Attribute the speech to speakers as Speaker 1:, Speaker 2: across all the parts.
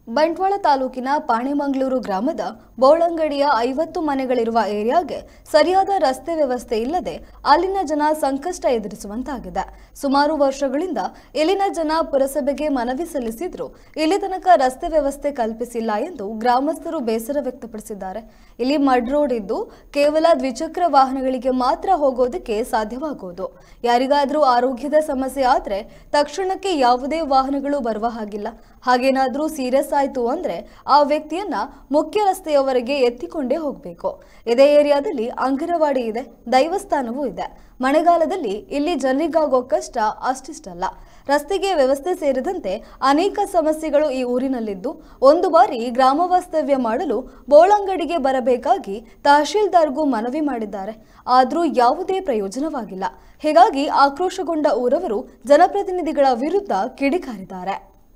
Speaker 1: ಬಂಟ್ವಾಳ ತಾಲೂಕಿನ ಪಾಣಿಮಂಗಳೂರು ಗ್ರಾಮದ ಬೋಳಂಗಡಿಯ ಐವತ್ತು ಮನೆಗಳಿರುವ ಏರಿಯಾಗೆ ಸರಿಯಾದ ರಸ್ತೆ ವ್ಯವಸ್ಥೆ ಇಲ್ಲದೆ ಅಲ್ಲಿನ ಜನ ಸಂಕಷ್ಟ ಎದುರಿಸುವಂತಾಗಿದೆ ಸುಮಾರು ವರ್ಷಗಳಿಂದ ಇಲ್ಲಿನ ಜನ ಪುರಸಭೆಗೆ ಮನವಿ ಸಲ್ಲಿಸಿದ್ರು ಇಲ್ಲಿ ತನಕ ರಸ್ತೆ ವ್ಯವಸ್ಥೆ ಕಲ್ಪಿಸಿಲ್ಲ ಎಂದು ಗ್ರಾಮಸ್ಥರು ಬೇಸರ ವ್ಯಕ್ತಪಡಿಸಿದ್ದಾರೆ ಇಲ್ಲಿ ಮಡ್ ರೋಡ್ ಇದ್ದು ಕೇವಲ ದ್ವಿಚಕ್ರ ವಾಹನಗಳಿಗೆ ಮಾತ್ರ ಹೋಗೋದಕ್ಕೆ ಸಾಧ್ಯವಾಗುವುದು ಯಾರಿಗಾದ್ರೂ ಆರೋಗ್ಯದ ಸಮಸ್ಯೆ ಆದ್ರೆ ತಕ್ಷಣಕ್ಕೆ ಯಾವುದೇ ವಾಹನಗಳು ಬರುವ ಹಾಗಿಲ್ಲ ಹಾಗೇನಾದ್ರೂ ಸೀರಿಯಸ್ ಆಯ್ತು ಅಂದ್ರೆ ಆ ವ್ಯಕ್ತಿಯನ್ನ ಮುಖ್ಯ ರಸ್ತೆಯವರೆಗೆ ಎತ್ತಿಕೊಂಡೇ ಹೋಗಬೇಕು ಇದೇ ಏರಿಯಾದಲ್ಲಿ ಅಂಗನವಾಡಿ ಇದೆ ದೈವಸ್ಥಾನವೂ ಇದೆ ಮಳೆಗಾಲದಲ್ಲಿ ಇಲ್ಲಿ ಜನರಿಗಾಗೋ ಕಷ್ಟ ಅಷ್ಟಿಷ್ಟಲ್ಲ ರಸ್ತೆಗೆ ವ್ಯವಸ್ಥೆ ಸೇರಿದಂತೆ ಅನೇಕ ಸಮಸ್ಯೆಗಳು ಈ ಊರಿನಲ್ಲಿದ್ದು ಒಂದು ಬಾರಿ ಗ್ರಾಮ ವಾಸ್ತವ್ಯ ಮಾಡಲು ಬೋಳಂಗಡಿಗೆ ಬರಬೇಕಾಗಿ ತಹಶೀಲ್ದಾರ್ಗೂ ಮನವಿ ಮಾಡಿದ್ದಾರೆ ಆದರೂ ಯಾವುದೇ ಪ್ರಯೋಜನವಾಗಿಲ್ಲ ಹೀಗಾಗಿ ಆಕ್ರೋಶಗೊಂಡ ಊರವರು ಜನಪ್ರತಿನಿಧಿಗಳ ವಿರುದ್ಧ ಕಿಡಿಕಾರಿದ್ದಾರೆ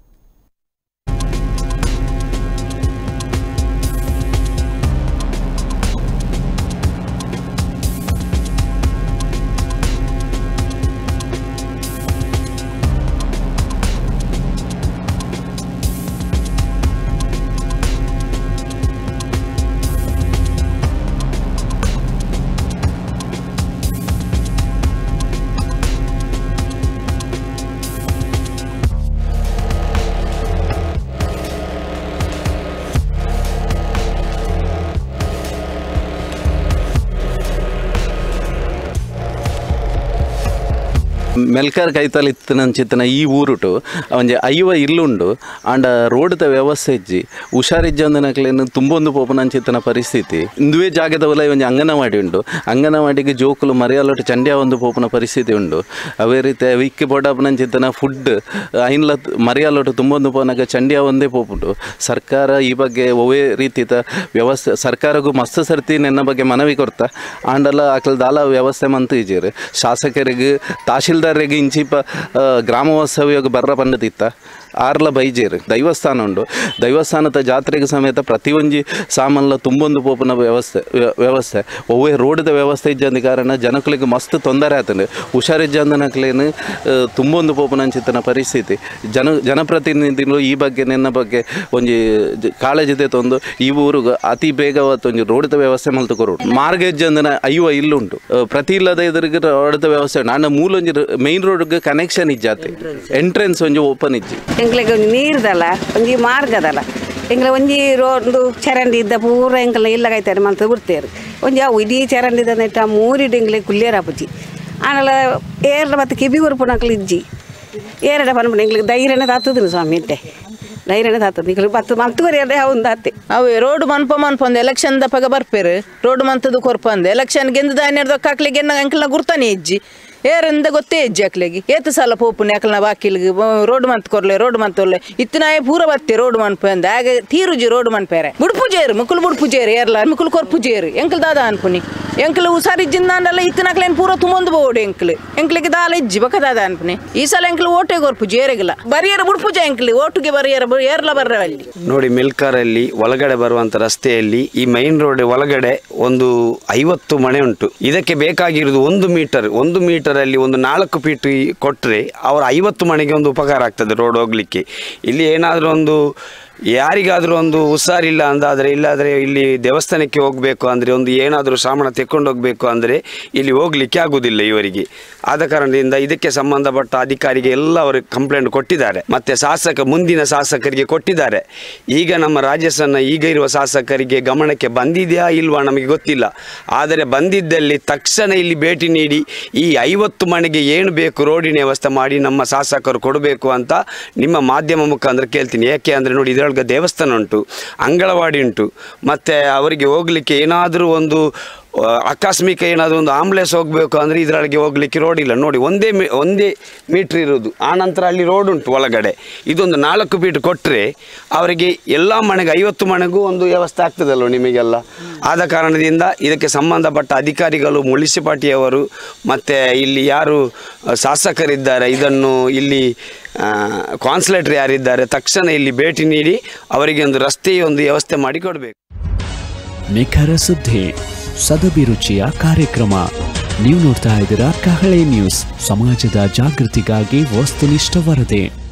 Speaker 2: ಮೆಲ್ಕರ್ ಕೈತಲ್ ಇತ್ತಿನಂಚಿತ್ತಿನ ಈ ಊರುಟು ಒಂಜಿ ಐವ ಇಲ್ಲುಂಡು ಆಂಡ ರೋಡ್ದ ವ್ಯವಸ್ಥೆ ಇಜ್ಜಿ ಹುಷಾರಿಜ್ಜಂದನಕ್ಲೇನು ತುಂಬೊಂದು ಪೋಪುನಂಚಿತ್ತಿನ ಪರಿಸ್ಥಿತಿ ಇಂದುವೇ ಜಾಗದ ಒಲ ಒಂಜಿ ಅಂಗನವಾಡಿ ಉಂಡು ಅಂಗನವಾಡಿಗೆ ಜೋಕುಲು ಮರಿಯಾಲೊಟ್ಟು ಚಂಡ್ಯ ಒಂದು ಪೋಪುನ ಪರಿಸ್ಥಿತಿ ಉಂಡು ಅವೇ ರೀತಿ ವಿಕ್ಕಿ ಬೋಡಪ್ಪನಂಚಿತ್ತಿನ ಫುಡ್ ಐನ್ಲ ಮರಿಯಾಲೊಟ್ಟು ತುಂಬೊಂದು ಪೋನಾಗ ಚಂಡ್ಯ ಒಂದೇ ಪೋಪುಂಡು ಸರ್ಕಾರ ಈ ಬಗ್ಗೆ ಒವೇ ರೀತಿತ ವ್ಯವಸ್ಥೆ ಸರ್ಕಾರಗೂ ಮಸ್ತ್ ಸರ್ತಿ ನೆನ್ನ ಬಗ್ಗೆ ಮನವಿ ಕೊಡ್ತ ಆಂಡಲ ಅಕಲ್ ದಾಲ ವ್ಯವಸ್ಥೆ ಮಂತು ಇಜೀರು ಶಾಸಕರಿಗೆ ತಹಶೀಲ್ದಾರ್ರಿಗೆ ಇಂಚಿಪ ಆ, ಗ್ರಾಮ ವಾಸ್ತವ್ಯಕ್ಕೆ ಬರ್ರ ಪಂಡದಿತ್ತ ಆರ್ಲ ಬೈಜೇರು ದೈವಸ್ಥಾನ ಉಂಡು ದೈವಸ್ಥಾನದ ಜಾತ್ರೆಗೆ ಸಮೇತ ಪ್ರತಿಯೊಂಜಿ ಸಾಮಾನ್ಲ ತುಂಬೊಂದು ಪೋಪುನ ವ್ಯವಸ್ಥೆ ವ್ಯ- ವ್ಯವಸ್ಥೆ ಒವ್ವೇ ರೋಡ್ದ ವ್ಯವಸ್ಥೆ ಇಜ್ಜಂದ ಕಾರಣ ಜನಗಳಿಗೆ ಮಸ್ತ್ ತೊಂದರೆ ಆತಂಡು ಹುಷಾರಿಜ್ಜಂದನಕ್ಲೇನು ತುಂಬೊಂದು ಪೋಪುನಂಚಿತ್ತಿನ ಪರಿಸ್ಥಿತಿ ಜನ ಜನಪ್ರತಿನಿಧಿಗಳು ಈ ಬಗ್ಗೆ ನಿನ್ನ ಬಗ್ಗೆ ಒಂಜಿ ಜ- ಕಾಳಜಿದೆ ತಂದು ಈ ಊರಿಗೆ ಅತಿ ಬೇಗ ಒಂಜಿ ರೋಡ್ದ ವ್ಯವಸ್ಥೆ ಮಲ್ತು ಕೊರು ಮಾರ್ಗ ಇಜ್ಜಂದನ ಐವ ಇಲ್ಲುಂಟು ಅಹ್, ಪ್ರತಿ ಇಲ್ಲದ ಎದುರಿಗೆ ರೋಡ್ದ ವ್ಯವಸ್ಥೆ ಉಂಡು ಆಂಡ ಮೂಲೊಂಜಿ ಮೈನ್ ರೋಡ್ಗೆ ಕನೆಕ್ಷನ್ ಇಜ್ಜಾತೆ ಎಂಟ್ರೆನ್ಸ್ ಒಂಜಿ ಓಪನ್ ಇಜ್ಜಿ
Speaker 3: ಎಂಗ್ಲಿಗೆ ಒಂದು ನೀರ್ದಲ್ಲ ಒಂಜಿ ಮಾರ್ಗದಲ್ಲ ಎಂಗ್ಲ ಒಂಜಿ ರೋಡು ಚರಂಡಿ ಇದ್ದ ಪೂರ ಎಂಕಲ್ನ ಇಲ್ಲ ಕೈತಾರೆ ಮಂತ ಬಿಡ್ತೇರು ಒಂಜಿ ಅವು ಇಡೀ ಚರಂಡಿ ಇದ್ದ ನೆಟ್ಟ ಮೂರಿಡು ಎಂಗ್ಲೆ ಕುಲ್ಲೇರ ಅಪ್ಪುಜಿ ಆನಲ ಏರ್ಲ ಮತ್ತೆ ಕಿಬಿ ಉರುಪುನಕ್ಲು ಇಜ್ಜಿ ಏರಡ ಪನ್ಪುಣ ಎಂಗ್ಲಿಗೆ ಧೈರ್ಯನೇ ತಾತುದಿನ ಸ್ವಾಮಿ ಇಟ್ಟೆ ಧೈರ್ಯನೇ ತಾತದು ಈಗ ಪತ್ತು ಮಲ್ತುವರೆ ಅದೇ ಅವಂದು ಅತ್ತೆ
Speaker 4: ಅವೆ ರೋಡ್ ಮನ್ಪ ಮನ್ಪೊಂದು ಎಲೆಕ್ಷನ್ ದಪ್ಪಗ ಬರ್ಪೇರು ರೋಡ್ ಮಂತದು ಕೊರ್ಪಂದು ಎಲೆಕ್ಷನ್ ಗೆಂದು ದಾನ್ಯದ ಹಾಕ್ಲಿಕ್ಕೆ ಅಂಕಲ್ನ ಗುರ್ತಾನೆ ಇಜ್ಜಿ ಏರಿಂದ ಗೊತ್ತೇ ಇಜ್ಜಿ ಅಕ್ಲಿಗೆ ಏತು ಸಲ ಪೋಪುನೆ ಅಕ್ಲನ ಬಾಕಿಲ್ಗೆ ರೋಡ್ ಮಂತ್ ಕೊರ್ಲೆ ರೋಡ್ ಮಂತ್ ಕೊರ್ಲೆ ಇತ್ತಿನಾಯ ಪೂರ ಬತ್ತೆ ರೋಡ್ ಮನ್ಪಂದು ಆಗ ತೀರುಜಿ ರೋಡ್ ಮನ್ಪೇರೆ ಬುಡ್ಪುಜೇರು ಮುಕ್ಕುಲು ಬುಡ್ಪುಜೇರು ಏರ್ಲ ಮುಕ್ಕುಲು ಕೊರ್ಪುಜೇರು ಎಂಕಲ್ ದಾದ ಅನ್ಪುನಿ ಎಂಕಲ್ ಹುಷಾರಿಜ್ಜಿಂದ ಅಂಡಲ್ಲ ಇತ್ತಿನಕ್ಲೇನ್ ಪೂರ ತುಂಬೊಂದು ಬೋಡು ಎಂಕ್ಲು ಎಂಕ್ಲಿಗೆ ದಾಲ ಇಜ್ಜಿ ಬಕ ದಾದ ಅನ್ಪುನಿ ಈ ಸಲ ಎಂಕ್ಲು ಓಟೆ ಕೊರ್ಪು ಜೇರೆಗಿಲ್ಲ ಬರಿಯರ ಬುಡ್ಪುಜ ಎಂಕ್ಲಿ ಓಟುಗೆ ಬರಿಯರ ಏರ್ಲ ಬರ್ರ ಅಲ್ಲಿ
Speaker 5: ನೋಡಿ ಮಿಲ್ಕಾರಲ್ಲಿ ಒಳಗಡೆ ಬರುವಂತ ರಸ್ತೆಯಲ್ಲಿ ಈ ಮೈನ್ ರೋಡ್ ಒಳಗಡೆ ಒಂದು ಐವತ್ತು ಮನೆ ಉಂಟು ಇದಕ್ಕೆ ಬೇಕಾಗಿರುವುದು ಒಂದು ಮೀಟರ್ ಒಂದು ಮೀಟರ್ ಅಲ್ಲಿ ಒಂದು ನಾಲ್ಕು ಫೀಟ್ ಕೊಟ್ಟರೆ ಅವರ ಐವತ್ತು ಮನೆಗೆ ಒಂದು ಉಪಕಾರ ಆಗ್ತದೆ ರೋಡ್ ಹೋಗ್ಲಿಕ್ಕೆ ಇಲ್ಲಿ ಏನಾದರೂ ಒಂದು ಯಾರಿಗಾದರೂ ಒಂದು ಹುಷಾರಿಲ್ಲ ಅಂದಾದರೆ ಇಲ್ಲಾದರೆ ಇಲ್ಲಿ ದೇವಸ್ಥಾನಕ್ಕೆ ಹೋಗಬೇಕು ಅಂದರೆ ಒಂದು ಏನಾದರೂ ಶ್ರಾವಣ ತೆಕ್ಕೊಂಡು ಹೋಗಬೇಕು ಅಂದರೆ ಇಲ್ಲಿ ಹೋಗಲಿಕ್ಕೆ ಆಗುವುದಿಲ್ಲ ಇವರಿಗೆ ಆದ ಕಾರಣದಿಂದ ಇದಕ್ಕೆ ಸಂಬಂಧಪಟ್ಟ ಅಧಿಕಾರಿಗೆ ಎಲ್ಲ ಅವರು ಕಂಪ್ಲೇಂಟ್ ಕೊಟ್ಟಿದ್ದಾರೆ ಮತ್ತೆ ಶಾಸಕ ಮುಂದಿನ ಶಾಸಕರಿಗೆ ಕೊಟ್ಟಿದ್ದಾರೆ ಈಗ ನಮ್ಮ ರಾಜೇಶನ್ನ ಈಗ ಇರುವ ಶಾಸಕರಿಗೆ ಗಮನಕ್ಕೆ ಬಂದಿದೆಯಾ ಇಲ್ವಾ ನಮಗೆ ಗೊತ್ತಿಲ್ಲ ಆದರೆ ಬಂದಿದ್ದಲ್ಲಿ ತಕ್ಷಣ ಇಲ್ಲಿ ಭೇಟಿ ನೀಡಿ ಈ ಐವತ್ತು ಮನೆಗೆ ಏನು ಬೇಕು ರೋಡಿನ ವ್ಯವಸ್ಥೆ ಮಾಡಿ ನಮ್ಮ ಶಾಸಕರು ಕೊಡಬೇಕು ಅಂತ ನಿಮ್ಮ ಮಾಧ್ಯಮ ಮುಖಾಂತರ ಕೇಳ್ತೀನಿ ಯಾಕೆ ಅಂದರೆ ನೋಡಿ ಇದರೊಳಗೆ ದೇವಸ್ಥಾನ ಉಂಟು ಅಂಗಳವಾಡಿ ಉಂಟು ಮತ್ತು ಅವರಿಗೆ ಹೋಗಲಿಕ್ಕೆ ಏನಾದರೂ ಒಂದು ಆ, ಆಕಸ್ಮಿಕ ಏನಾದರೂ ಒಂದು ಆಂಬುಲೆನ್ಸ್ ಹೋಗಬೇಕು ಅಂದರೆ ಇದರೊಳಗೆ ಹೋಗಲಿಕ್ಕೆ ರೋಡ್ ಇಲ್ಲ ನೋಡಿ ಒಂದೇ ಮೀ ಒಂದೇ ಮೀಟ್ರ್ ಇರೋದು ಆನಂತರ ಅಲ್ಲಿ ರೋಡ್ ಉಂಟು ಒಳಗಡೆ ಇದೊಂದು ನಾಲ್ಕು ಫೀಟ್ ಕೊಟ್ಟರೆ ಅವರಿಗೆ ಎಲ್ಲ ಮನೆಗೆ ಐವತ್ತು ಮನೆಗೂ ಒಂದು ವ್ಯವಸ್ಥೆ ಆಗ್ತದಲ್ವ ನಿಮಗೆಲ್ಲ ಆದ ಕಾರಣದಿಂದ ಇದಕ್ಕೆ ಸಂಬಂಧಪಟ್ಟ ಅಧಿಕಾರಿಗಳು ಮುನ್ಸಿಪಾಲ್ಟಿಯವರು ಮತ್ತು ಇಲ್ಲಿ ಯಾರು ಆ, ಶಾಸಕರಿದ್ದಾರೆ ಇದನ್ನು ಇಲ್ಲಿ ಕಾನ್ಸುಲೇಟರ್ ಯಾರಿದ್ದಾರೆ ತಕ್ಷಣ ಇಲ್ಲಿ ಭೇಟಿ ನೀಡಿ ಅವರಿಗೆ ಒಂದು ರಸ್ತೆಯ ಒಂದು ವ್ಯವಸ್ಥೆ ಮಾಡಿ ಕೊಡಬೇಕು
Speaker 6: ನಿಖರ ಸುದ್ದಿ ಸದಭಿರುಚಿಯ ಕಾರ್ಯಕ್ರಮ ನೀವು ನೋಡ್ತಾ ಇದ್ದೀರಾ ಕಹಳೆ ನ್ಯೂಸ್ ಸಮಾಜದ ಜಾಗೃತಿಗಾಗಿ ವಸ್ತುನಿಷ್ಠ ವರದಿ